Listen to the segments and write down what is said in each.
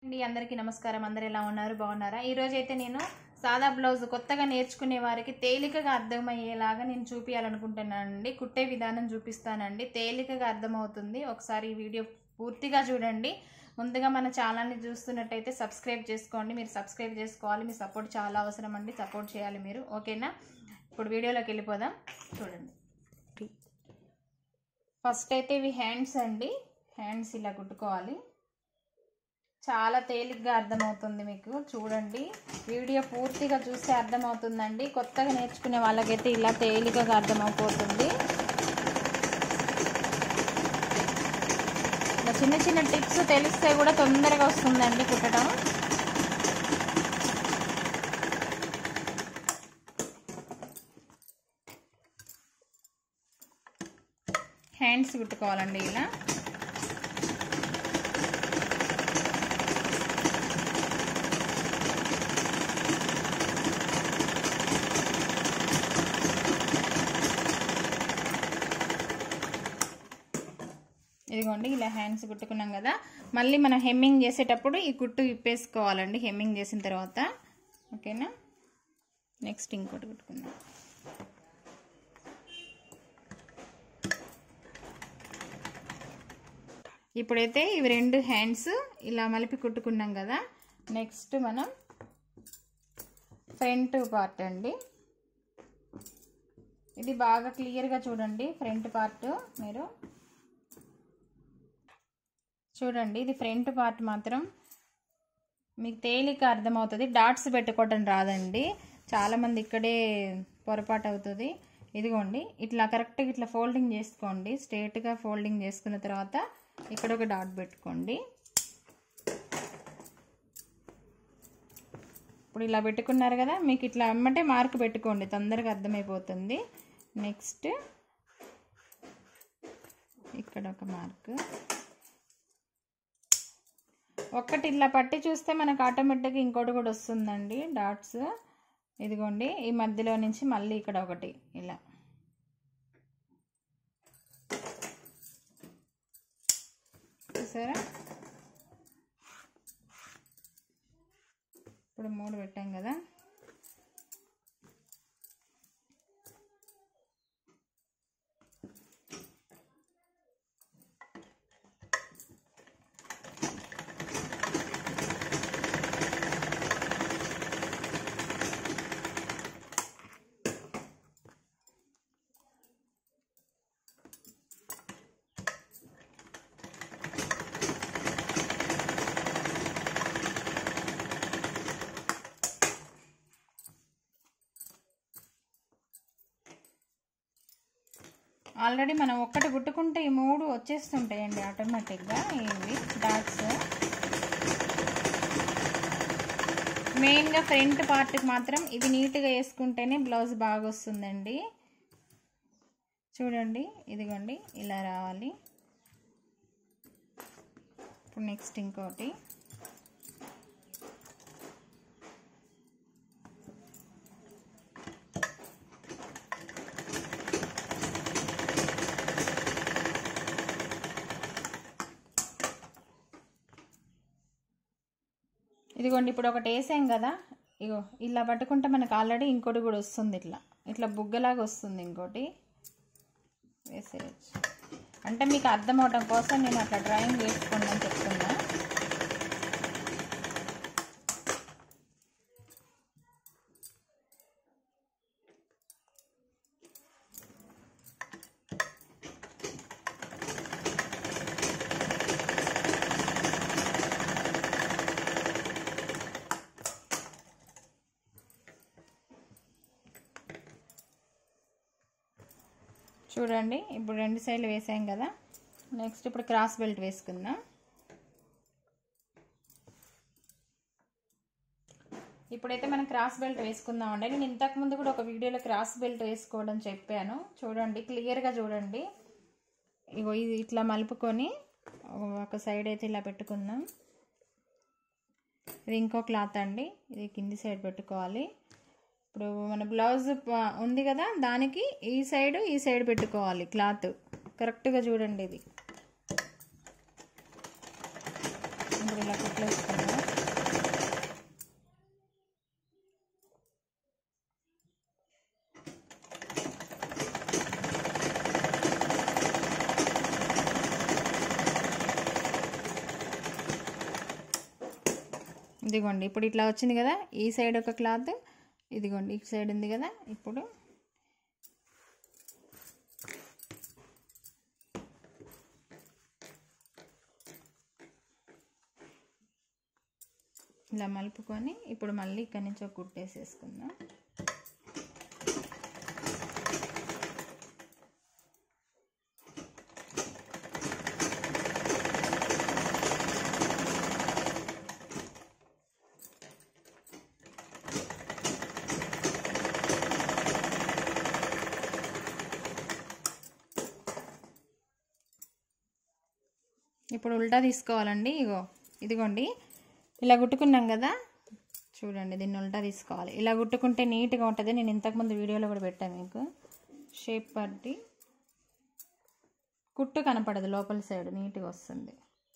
అండి అందరికీ నమస్కారం అందరు ఎలా ఉన్నారు బాగున్నారా ఈ రోజు అయితే నేను సాదా బ్లౌజ్ కొత్తగా నేర్చుకునే వారికి తేలికగా అర్థమయ్యేలాగా నేను చూపించాలనుకుంటున్నానండి కుట్టే విధానం చూపిస్తానండి తేలికగా అర్థమవుతుంది ఒకసారి ఈ వీడియో పూర్తిగా చూడండి ముందుగా మన ఛానల్ని చూస్తున్నట్టయితే సబ్స్క్రైబ్ చేసుకోండి మీరు సబ్స్క్రైబ్ చేసుకోవాలి మీ సపోర్ట్ చాలా అవసరం అండి సపోర్ట్ చేయాలి మీరు ఓకేనా ఇప్పుడు వీడియోలోకి వెళ్ళిపోదాం చూడండి ఫస్ట్ అయితే ఇవి హ్యాండ్స్ అండి హ్యాండ్స్ ఇలా కుట్టుకోవాలి చాలా తేలిగ్గా అర్థమవుతుంది మీకు చూడండి వీడియో పూర్తిగా చూస్తే అర్థమవుతుందండి కొత్తగా నేర్చుకునే వాళ్ళకైతే ఇలా తేలికగా అర్థమైపోతుంది ఇలా చిన్న చిన్న టిప్స్ తెలిస్తే కూడా తొందరగా వస్తుందండి కుట్టడం హ్యాండ్స్ కుట్టుకోవాలండి ఇలా ఇదిగోండి ఇలా హ్యాండ్స్ కుట్టుకున్నాం కదా మళ్ళీ మనం హెమ్మింగ్ చేసేటప్పుడు ఈ కుట్టు ఇప్పేసుకోవాలండి హెమ్మింగ్ చేసిన తర్వాత ఓకేనా నెక్స్ట్ ఇంకోటి కుట్టుకుందాం ఇప్పుడైతే ఇవి రెండు హ్యాండ్స్ ఇలా మలిపి కుట్టుకున్నాం కదా నెక్స్ట్ మనం ఫ్రంట్ పార్ట్ అండి ఇది బాగా క్లియర్గా చూడండి ఫ్రంట్ పార్ట్ మీరు చూడండి ఇది ఫ్రంట్ పార్ట్ మాత్రం మీకు తేలిక అర్థమవుతుంది డాట్స్ పెట్టుకోవటం రాదండి చాలామంది ఇక్కడే పొరపాటు అవుతుంది ఇదిగోండి ఇట్లా కరెక్ట్గా ఇట్లా ఫోల్డింగ్ చేసుకోండి స్ట్రేట్గా ఫోల్డింగ్ చేసుకున్న తర్వాత ఇక్కడ ఒక డాట్ పెట్టుకోండి ఇప్పుడు ఇలా పెట్టుకున్నారు కదా మీకు ఇట్లా అమ్మటే మార్క్ పెట్టుకోండి తొందరగా అర్థమైపోతుంది నెక్స్ట్ ఇక్కడ ఒక మార్క్ ఒక్కటి ఇలా పట్టి చూస్తే మనకు ఆటోమేటిక్గా ఇంకోటి కూడా వస్తుందండి డాట్స్ ఇదిగోండి ఈ మధ్యలో నుంచి మళ్ళీ ఇక్కడ ఒకటి ఇలా చూసారా ఇప్పుడు మూడు పెట్టాం కదా ఆల్రెడీ మనం ఒక్కటి కుట్టుకుంటే ఈ మూడు వచ్చేస్తుంటాయండి ఆటోమేటిక్గా ఇవి డాట్స్ మెయిన్గా ఫ్రంట్ పార్ట్కి మాత్రం ఇది నీట్గా వేసుకుంటేనే బ్లౌజ్ బాగా వస్తుందండి చూడండి ఇదిగోండి ఇలా రావాలి ఇప్పుడు నెక్స్ట్ ఇంకోటి ఇదిగోండి ఇప్పుడు ఒకటి వేసాం కదా ఇగో ఇలా పట్టుకుంటే మనకు ఆల్రెడీ ఇంకోటి కూడా వస్తుంది ఇట్లా ఇట్లా బుగ్గలాగా వస్తుంది ఇంకోటి వేసేయచ్చు అంటే మీకు అర్థం అవడం కోసం నేను అట్లా డ్రాయింగ్ వేసుకోండి అని చెప్తున్నా చూడండి ఇప్పుడు రెండు సైడ్లు వేసాం కదా నెక్స్ట్ ఇప్పుడు క్రాస్ బెల్ట్ వేసుకుందాం ఇప్పుడైతే మనం క్రాస్ బెల్ట్ వేసుకుందాం అండి నేను ఇంతకుముందు కూడా ఒక వీడియోలో క్రాస్ బెల్ట్ వేసుకోవడం చెప్పాను చూడండి క్లియర్గా చూడండి ఇగో ఇది ఇట్లా మలుపుకొని ఒక సైడ్ అయితే ఇలా పెట్టుకుందాం ఇది ఇంకో క్లాత్ అండి ఇది కింది సైడ్ పెట్టుకోవాలి ఇప్పుడు మన బ్లౌజ్ ఉంది కదా దానికి ఈ సైడ్ ఈ సైడ్ పెట్టుకోవాలి క్లాత్ కరెక్ట్గా చూడండి ఇది ఇప్పుడు ఇలా కుట్లు వేసుకుందాం ఇదిగోండి ఇప్పుడు ఇట్లా వచ్చింది కదా ఈ సైడ్ ఒక క్లాత్ ఇదిగోండి ఈ సైడ్ ఉంది కదా ఇప్పుడు ఇలా మలుపుకొని ఇప్పుడు మళ్ళీ ఇక్కడి నుంచి ఒక కుట్టేసేసుకుందాం ఇప్పుడు ఉల్టా తీసుకోవాలండి ఇగో ఇదిగోండి ఇలా కుట్టుకున్నాం కదా చూడండి దీన్ని ఉల్టా తీసుకోవాలి ఇలా కుట్టుకుంటే నీట్గా ఉంటుంది నేను ఇంతకుముందు వీడియోలో కూడా పెట్టాను మీకు షేప్ పట్టి కుట్టు కనపడదు లోపల సైడ్ నీట్గా వస్తుంది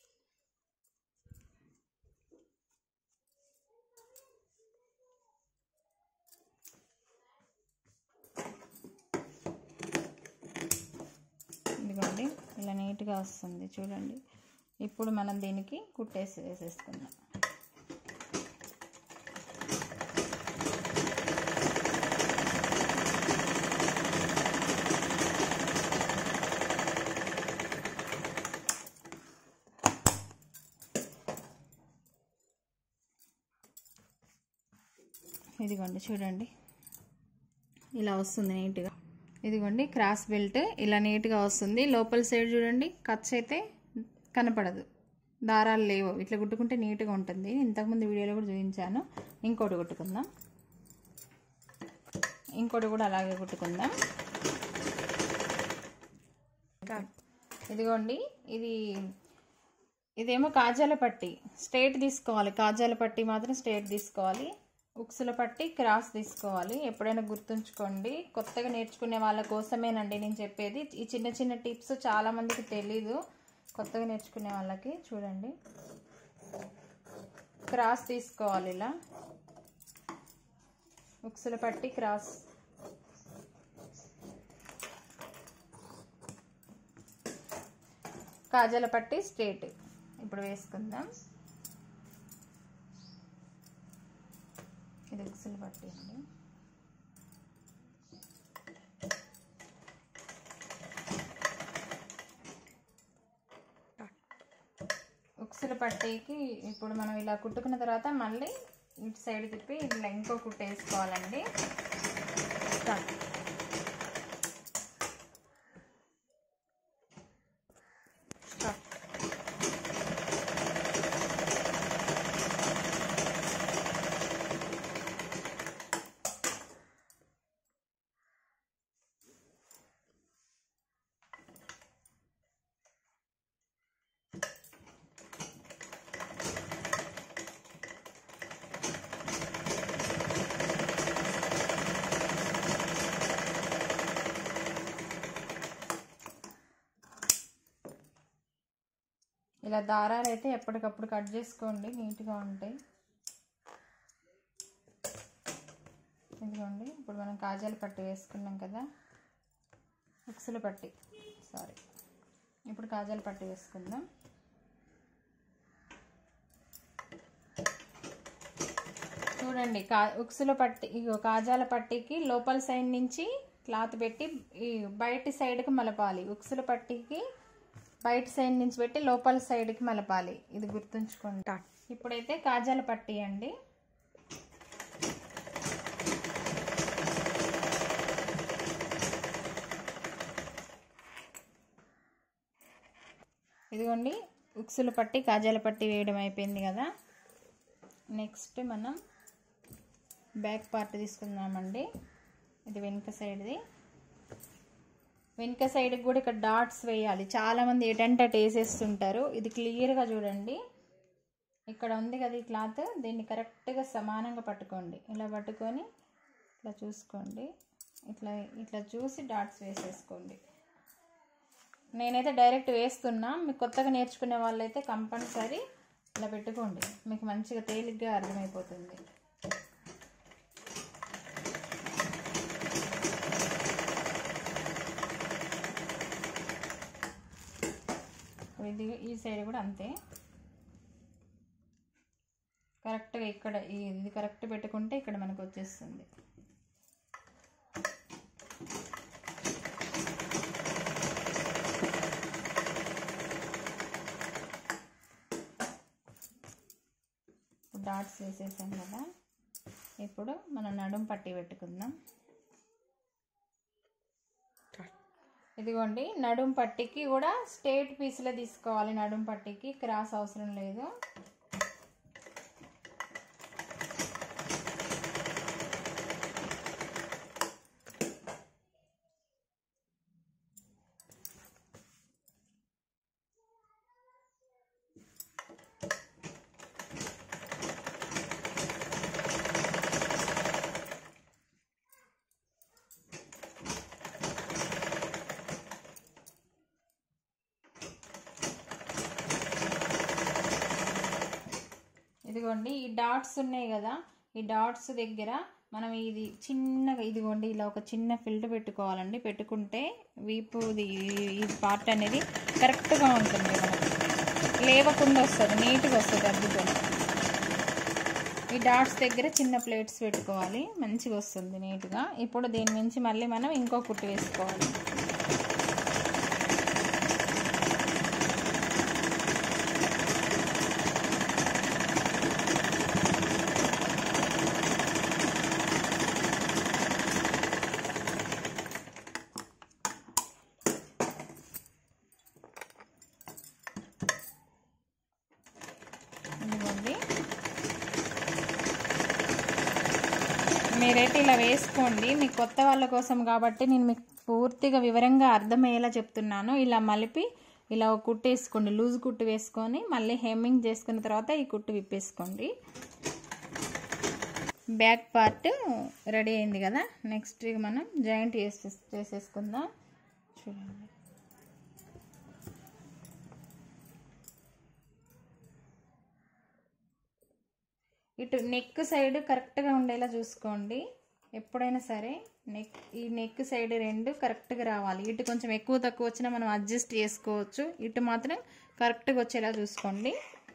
ఇదిగోండి ఇలా నీట్గా వస్తుంది చూడండి ఇప్పుడు మనం దీనికి కుట్టేసి వేసేసుకుందాం ఇదిగోండి చూడండి ఇలా వస్తుంది నీట్గా ఇదిగోండి క్రాస్ బెల్ట్ ఇలా నీట్గా వస్తుంది లోపల సైడ్ చూడండి ఖర్చు అయితే కనపడదు దారాలు లేవు ఇట్లా కుట్టుకుంటే నీట్గా ఉంటుంది ఇంతకుముందు వీడియోలో కూడా చూపించాను ఇంకోటి కుట్టుకుందాం ఇంకోటి కూడా అలాగే కుట్టుకుందాం ఇదిగోండి ఇది ఇదేమో కాజాల పట్టి స్ట్రైట్ తీసుకోవాలి కాజాల పట్టి మాత్రం స్ట్రైట్ తీసుకోవాలి ఉక్సుల పట్టి క్రాస్ తీసుకోవాలి ఎప్పుడైనా గుర్తుంచుకోండి కొత్తగా నేర్చుకునే వాళ్ళ కోసమేనండి నేను చెప్పేది ఈ చిన్న చిన్న టిప్స్ చాలా మందికి తెలీదు కొత్తగా నేర్చుకునే వాళ్ళకి చూడండి క్రాస్ తీసుకోవాలి ఇలా ఉక్సుల పట్టి క్రాస్ కాజల పట్టి స్ట్రేట్ ఇప్పుడు వేసుకుందాం ఇది ఉక్సులు పట్టి అండి ఉక్సుల పట్టీకి ఇప్పుడు మనం ఇలా కుట్టుకున్న తర్వాత మళ్ళీ ఇటు సైడ్ తిప్పి ఇలా ఇంకో కుట్టు వేసుకోవాలండి స్టార్ట్ స్టార్ట్ ఇలా దారాలు అయితే ఎప్పటికప్పుడు కట్ చేసుకోండి నీట్గా ఉంటాయి ఇదిగోండి ఇప్పుడు మనం కాజాలు పట్టి వేసుకున్నాం కదా ఉక్సుల పట్టి సారీ ఇప్పుడు కాజాలు పట్టి వేసుకుందాం చూడండి కా ఉక్సుల పట్టి ఇగో కాజాల పట్టీకి లోపల సైడ్ నుంచి క్లాత్ పెట్టి ఈ బయటి సైడ్కి మలపాలి ఉక్సుల పట్టీకి బయట సైడ్ నుంచి పెట్టి లోపల సైడ్కి మలపాలి ఇది గుర్తుంచుకోండి ఇప్పుడైతే కాజాల పట్టీ అండి ఇదిగోండి ఉక్సుల పట్టి కాజాల పట్టి వేయడం అయిపోయింది కదా నెక్స్ట్ మనం బ్యాక్ పార్ట్ తీసుకుందామండి ఇది వెనుక సైడ్ది వెనుక సైడ్కి కూడా ఇక్కడ డాట్స్ వేయాలి చాలామంది ఎటంటే అటు వేసేస్తుంటారు ఇది క్లియర్గా చూడండి ఇక్కడ ఉంది కదా ఈ క్లాత్ దీన్ని కరెక్ట్గా సమానంగా పట్టుకోండి ఇలా పట్టుకొని ఇట్లా చూసుకోండి ఇట్లా ఇట్లా చూసి డాట్స్ వేసేసుకోండి నేనైతే డైరెక్ట్ వేస్తున్నా మీకు కొత్తగా నేర్చుకునే వాళ్ళైతే కంపల్సరీ ఇలా పెట్టుకోండి మీకు మంచిగా తేలిగ్గా అర్థమైపోతుంది ఇది ఈ సైడ్ కూడా అంతే కరెక్ట్గా ఇక్కడ ఈ- ఇది కరెక్ట్ పెట్టుకుంటే ఇక్కడ మనకు వచ్చేస్తుంది డాట్స్ వేసేసాం కదా ఇప్పుడు మనం నడుం పట్టి పెట్టుకుందాం ఇదిగోండి నడుం పట్టికి కూడా స్ట్రేట్ పీస్లో తీసుకోవాలి నడుం పట్టికి క్రాస్ అవసరం లేదు ఇదిగోండి ఈ డాట్స్ ఉన్నాయి కదా ఈ డాట్స్ దగ్గర మనం ఇది చిన్నగా ఇదిగోండి ఇలా ఒక చిన్న ఫిల్ట్ పెట్టుకోవాలండి పెట్టుకుంటే వీపుది ఈ పార్ట్ అనేది కరెక్ట్గా ఉంటుంది మనకి లేవకుండా వస్తుంది నీట్గా వస్తుంది అద్దుతో ఈ డాట్స్ దగ్గర చిన్న ప్లేట్స్ పెట్టుకోవాలి మంచిగా వస్తుంది నీట్గా ఇప్పుడు దీని నుంచి మళ్ళీ మనం ఇంకో కుట్టు వేసుకోవాలి ఇదిగోండి మీరైతే ఇలా వేసుకోండి మీ కొత్త వాళ్ళ కోసం కాబట్టి నేను మీకు పూర్తిగా వివరంగా అర్థమయ్యేలా చెప్తున్నాను ఇలా మలిపి ఇలా ఒక కుట్టు వేసుకోండి లూజ్ కుట్టు వేసుకొని మళ్ళీ హెమ్మింగ్ చేసుకున్న తర్వాత ఈ కుట్టు విప్పేసుకోండి బ్యాక్ పార్ట్ రెడీ అయింది కదా నెక్స్ట్ ఇక మనం జాయింట్ చేసే చేసేసుకుందాం చూడండి ఇటు నెక్ సైడ్ కరెక్ట్గా ఉండేలా చూసుకోండి ఎప్పుడైనా సరే నెక్ ఈ నెక్ సైడ్ రెండు కరెక్ట్గా రావాలి ఇటు కొంచెం ఎక్కువ తక్కువ వచ్చినా మనం అడ్జస్ట్ చేసుకోవచ్చు ఇటు మాత్రం కరెక్ట్గా వచ్చేలా చూసుకోండి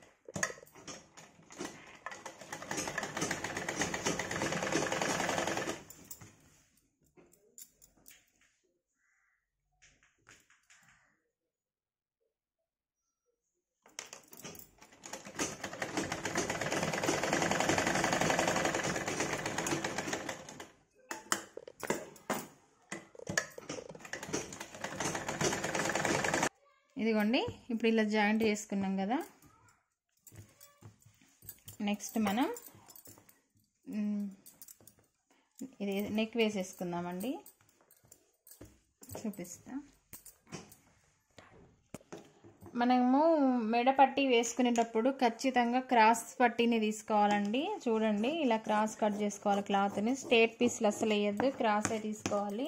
ఇదిగోండి ఇప్పుడు ఇలా జాయింట్ చేసుకున్నాం కదా నెక్స్ట్ మనం మ్, ఇది నెక్ వేసేసుకుందామండి చూపిస్తా మనము మెడ పట్టి వేసుకునేటప్పుడు ఖచ్చితంగా క్రాస్ పట్టీని తీసుకోవాలండి చూడండి ఇలా క్రాస్ కట్ చేసుకోవాలి క్లాత్ని స్ట్రేట్ పీస్లు అసలు వేయద్దు క్రాసే తీసుకోవాలి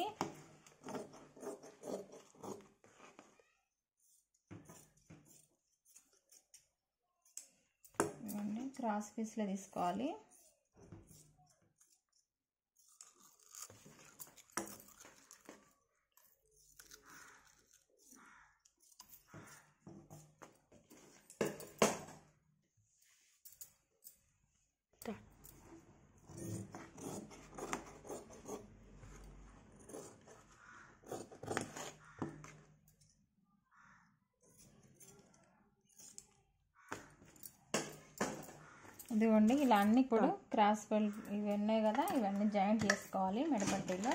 ఇవన్నీ క్రాస్ పీస్లో తీసుకోవాలి ఇదిగోండి ఇలా అన్ని ఇప్పుడు క్రాస్ బెల్ట్ ఇవి ఉన్నాయి కదా ఇవన్నీ జాయింట్ చేసుకోవాలి మెడపట్టీలో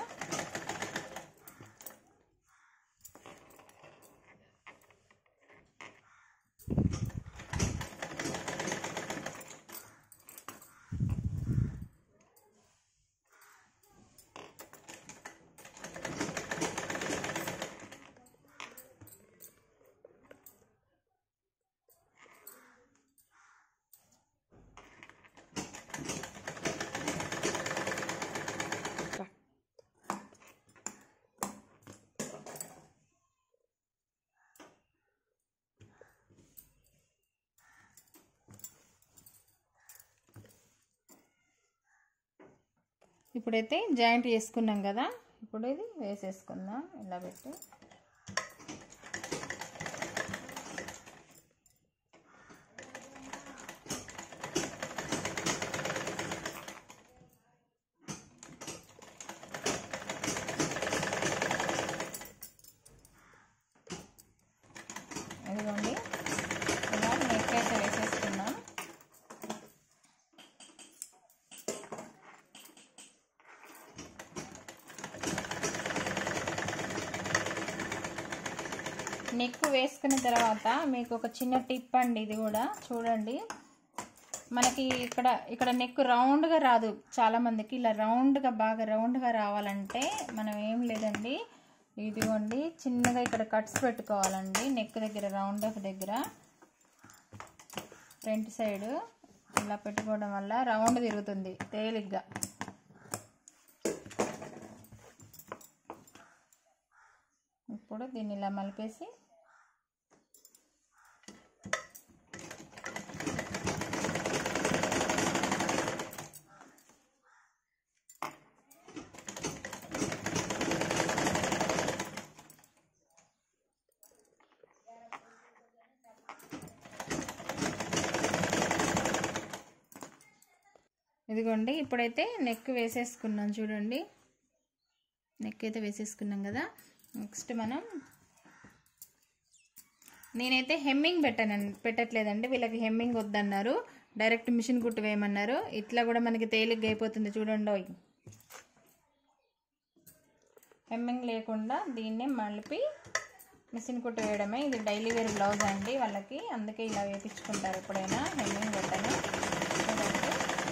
ఇప్పుడైతే జాయింట్ చేసుకున్నాం కదా ఇప్పుడు ఇది వేసేసుకుందాం ఇలా పెట్టి నెక్ వేసుకున్న తర్వాత మీకు ఒక చిన్న టిప్ అండి ఇది కూడా చూడండి మనకి ఇక్కడ ఇక్కడ నెక్ రౌండ్గా రాదు చాలామందికి ఇలా రౌండ్గా బాగా రౌండ్గా రావాలంటే మనం ఏం లేదండి ఇదిగోండి చిన్నగా ఇక్కడ కట్స్ పెట్టుకోవాలండి నెక్ దగ్గర రౌండ్ దగ్గర ఫ్రంట్ సైడ్ ఇలా పెట్టుకోవడం వల్ల రౌండ్ తిరుగుతుంది తేలిగ్గా ఇప్పుడు దీన్ని ఇలా మలిపేసి ఇదిగోండి ఇప్పుడైతే నెక్ వేసేసుకున్నాం చూడండి నెక్ అయితే వేసేసుకున్నాం కదా నెక్స్ట్ మనం నేనైతే హెమ్మింగ్ పెట్టాను పెట్టట్లేదండి వీళ్ళకి హెమ్మింగ్ వద్దన్నారు డైరెక్ట్ మిషన్ కుట్టు వేయమన్నారు ఇట్లా కూడా మనకి తేలిగ్గా అయిపోతుంది చూడండి హెమ్మింగ్ లేకుండా దీన్నే మలిపి మిషన్ కుట్టు వేయడమే ఇది డైలీ వేర్ బ్లౌజ్ అండి వాళ్ళకి అందుకే ఇలా వేపించుకుంటారు ఎప్పుడైనా హెమ్మింగ్ పెట్టను చూడండి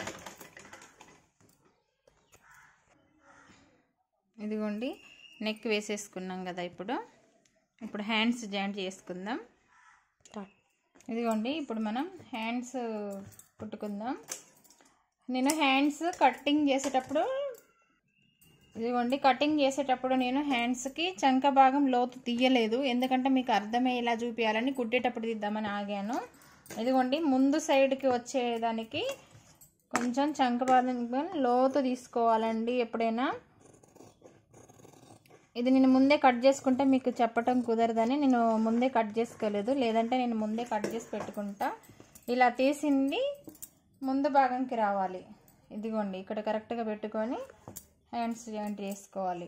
ఇదిగోండి నెక్ వేసేసుకున్నాం కదా ఇప్పుడు ఇప్పుడు హ్యాండ్స్ జాయింట్ చేసుకుందాం ఇదిగోండి ఇప్పుడు మనం హ్యాండ్స్ కుట్టుకుందాం నేను హ్యాండ్స్ కటింగ్ చేసేటప్పుడు ఇదిగోండి కటింగ్ చేసేటప్పుడు నేను హ్యాండ్స్కి చంక భాగం లోతు తీయలేదు ఎందుకంటే మీకు అర్థమయ్యేలా చూపించాలని కుట్టేటప్పుడు తీద్దామని ఆగాను ఇదిగోండి ముందు సైడ్కి వచ్చేదానికి కొంచెం చంక భాగం లోతు తీసుకోవాలండి ఎప్పుడైనా ఇది నేను ముందే కట్ చేసుకుంటే మీకు చెప్పటం కుదరదని నేను ముందే కట్ చేసుకోలేదు లేదంటే నేను ముందే కట్ చేసి పెట్టుకుంటా ఇలా తీసింది ముందు భాగంకి రావాలి ఇదిగోండి ఇక్కడ కరెక్ట్గా పెట్టుకొని హ్యాండ్స్ జాయింట్ చేసుకోవాలి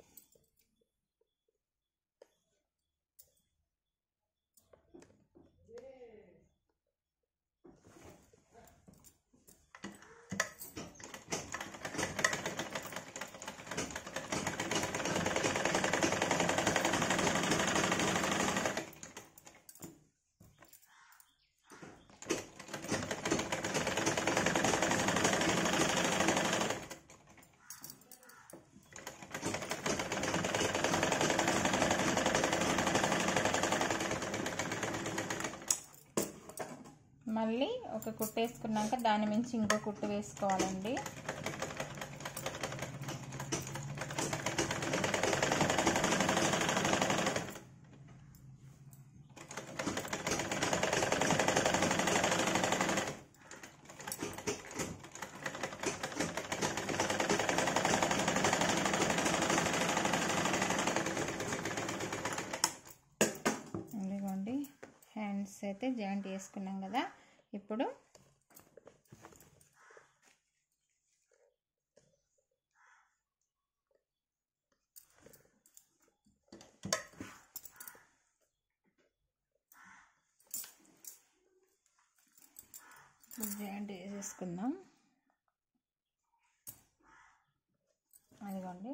మళ్ళీ ఒక కుట్టు వేసుకున్నాక దాని మించి ఇంకో కుట్టు వేసుకోవాలండి ఇదిగోండి హ్యాండ్స్ అయితే జాయింట్ చేసుకున్నాం కదా ఇప్పుడు జాయింట్ వేసేసుకుందాం అదిగోండి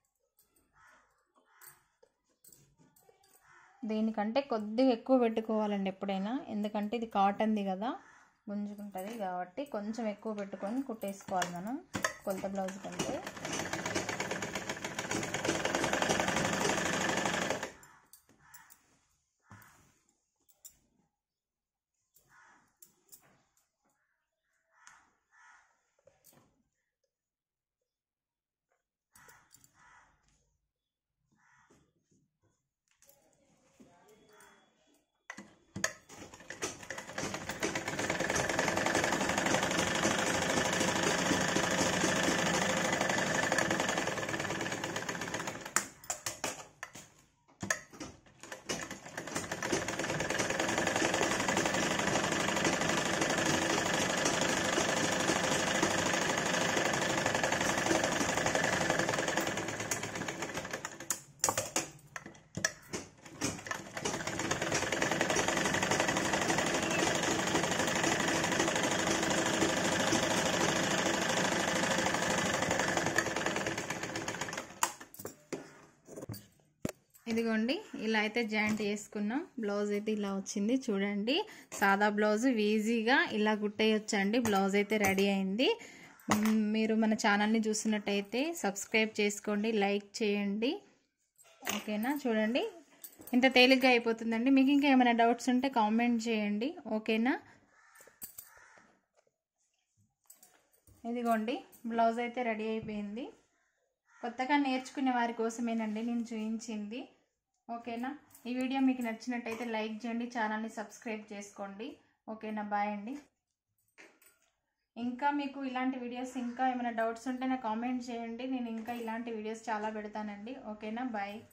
దీనికంటే కొద్దిగా ఎక్కువ పెట్టుకోవాలండి ఎప్పుడైనా ఎందుకంటే ఇది కాటన్ది కదా గుంజుకుంటుంది కాబట్టి కొంచెం ఎక్కువ పెట్టుకొని కుట్టేసుకోవాలి మనం కొలత బ్లౌజ్ కంటే ఇదిగోండి ఇలా అయితే జాయింట్ చేసుకున్నాం బ్లౌజ్ అయితే ఇలా వచ్చింది చూడండి సాదా బ్లౌజ్ ఈజీగా ఇలా కుట్టేయొచ్చండి బ్లౌజ్ అయితే రెడీ అయింది మ్, మీరు మన ఛానల్ని చూస్తున్నట్టయితే సబ్స్క్రైబ్ చేసుకోండి లైక్ చేయండి ఓకేనా చూడండి ఇంత తేలిగ్గా అయిపోతుందండి మీకు ఇంకా ఏమైనా డౌట్స్ ఉంటే కామెంట్ చేయండి ఓకేనా ఇదిగోండి బ్లౌజ్ అయితే రెడీ అయిపోయింది కొత్తగా నేర్చుకునే వారి కోసమేనండి నేను చూపించింది ఓకేనా ఈ వీడియో మీకు నచ్చినట్టయితే లైక్ చేయండి ఛానల్ని సబ్స్క్రైబ్ చేసుకోండి ఓకేనా బాయ్ అండి ఇంకా మీకు ఇలాంటి వీడియోస్ ఇంకా ఏమైనా డౌట్స్ ఉంటే నాకు కామెంట్ చేయండి నేను ఇంకా ఇలాంటి వీడియోస్ చాలా పెడతానండి ఓకేనా బాయ్